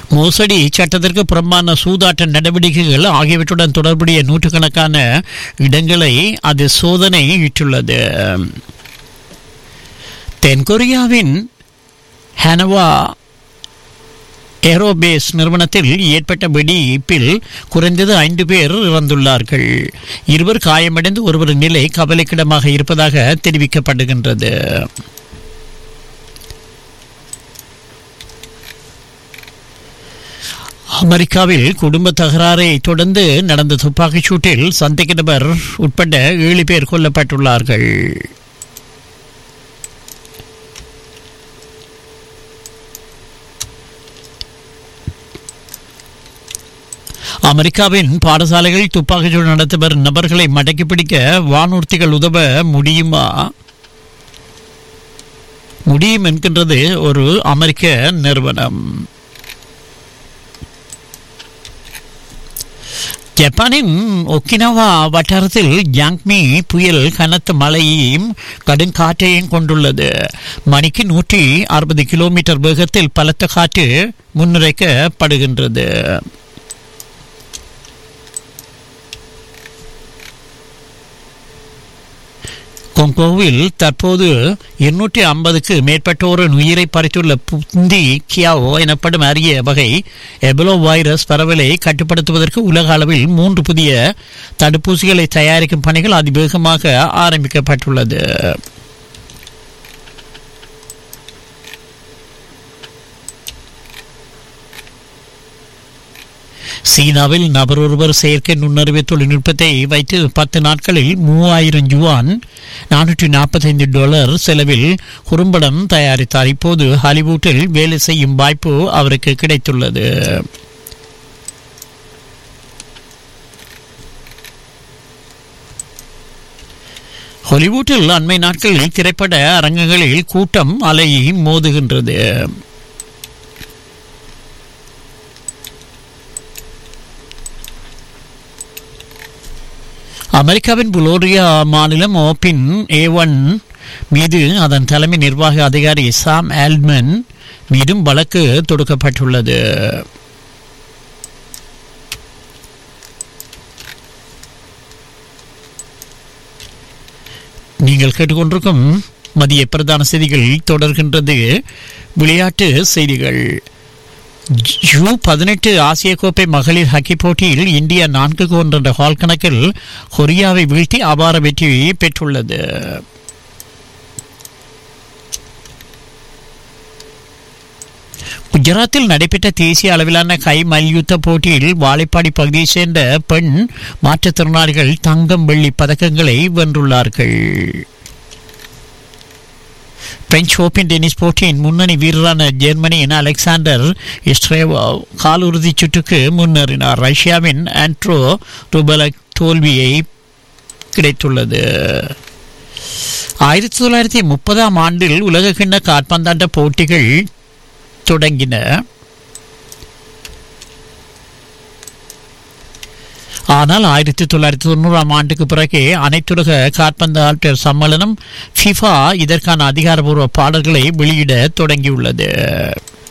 மோசடி சட்டத்திற்கு புறம்பான சூதாட்ட நடவடிக்கைகள் ஆகியவற்றுடன் தொடர்புடைய நூற்றுக்கணக்கான இடங்களை அது சோதனையிட்டுள்ளது தென்கொரியாவின் ஹனவா ஏரோபேஸ் நிறுவனத்தில் ஏற்பட்ட வெடிப்பில் குறைந்தது ஐந்து பேர் இறந்துள்ளார்கள் இருவர் காயமடைந்து ஒருவர் நிலை கவலைக்கிடமாக இருப்பதாக தெரிவிக்கப்படுகின்றது அமெரிக்காவில் குடும்ப தகராறை தொடர்ந்து நடந்த துப்பாக்கிச் சூட்டில் சந்தேக நபர் உட்பட ஏழு பேர் கொல்லப்பட்டுள்ளார்கள் அமெரிக்காவின் பாடசாலைகளில் துப்பாக்கிச்சூடு நடத்தி வரும் நபர்களை மடக்கி பிடிக்க வானூர்த்திகள் உதவ முடியுமா முடியும் என்கின்றது ஒரு அமெரிக்க நிறுவனம் ஜப்பானின் ஒக்கினவா வட்டாரத்தில் ஜாங்மி புயல் கனத்த மழையையும் கடுங்காற்றையும் கொண்டுள்ளது மணிக்கு நூற்றி அறுபது கிலோமீட்டர் வேகத்தில் பலத்த காற்று முன்னுரைக்கப்படுகின்றது கொங்கோவில் தற்போது எண்ணூற்றி ஐம்பதுக்கு மேற்பட்டோரின் உயிரை பறித்துள்ள புந்தி கியாவோ எனப்படும் அரிய வகை எபலோ வைரஸ் பரவலை கட்டுப்படுத்துவதற்கு உலக அளவில் மூன்று புதிய தடுப்பூசிகளை தயாரிக்கும் பணிகள் அதிவேகமாக ஆரம்பிக்கப்பட்டுள்ளது சீனாவில் நபர் ஒருவர் செயற்கை நுண்ணறிவு தொழில்நுட்பத்தை வைத்து பத்து நாட்களில் மூவாயிரம் ஜுவான் நானூற்றி நாற்பத்தைந்து டாலர் செலவில் குறும்படம் தயாரித்தார் இப்போது ஹாலிவுட்டில் வேலை செய்யும் வாய்ப்பு அவருக்கு கிடைத்துள்ளது ஹாலிவுட்டில் அண்மை நாட்களில் திரைப்பட அரங்கங்களில் கூட்டம் அலை மோதுகின்றது அமெரிக்காவின் புளோரியா மாநிலம் ஓப்பின் ஏ ஒன் மீது அதன் தலைமை நிர்வாக அதிகாரி சாம் ஆல்மன் மீதும் வழக்கு தொடுக்கப்பட்டுள்ளது நீங்கள் கேட்டுக்கொண்டிருக்கும் மதிய பிரதான செய்திகள் தொடர்கின்றது விளையாட்டு செய்திகள் ஜூ பதினெட்டு ஆசிய கோப்பை மகளிர் ஹக்கி போட்டியில் இந்தியா நான்கு என்ற ஹால் கணக்கில் கொரியாவை வீழ்த்தி அபார வெற்றி பெற்றுள்ளது குஜராத்தில் நடைபெற்ற தேசிய அளவிலான கை மல்யுத்த போட்டியில் வாழைப்பாடி பகுதியைச் சேர்ந்த பெண் மாற்றுத்திறனாளிகள் தங்கம் வெள்ளி பதக்கங்களை வென்றுள்ளார்கள் பிரெஞ்சு ஓபன் டென்னிஸ் போட்டியின் முன்னணி வீரரான ஜெர்மனியின் அலெக்சாண்டர் இஸ்ரேவோ காலிறுதிச் சுற்றுக்கு முன்னேறினார் ரஷ்யாவின் ஆண்ட்ரோ ருபலக் தோல்வியை கிடைத்துள்ளது ஆயிரத்தி தொள்ளாயிரத்தி முப்பதாம் ஆண்டில் உலகக்கிண்ண காற்பந்தாட்ட போட்டிகள் தொடங்கின ஆனால் ஆயிரத்தி தொள்ளாயிரத்தி தொண்ணூறாம் ஆண்டுக்கு பிறகு அனைத்துலக காற்பந்தாட்ட சம்மேளனம் ஃபிஃபா இதற்கான அதிகாரப்பூர்வ பாடல்களை வெளியிட தொடங்கியுள்ளது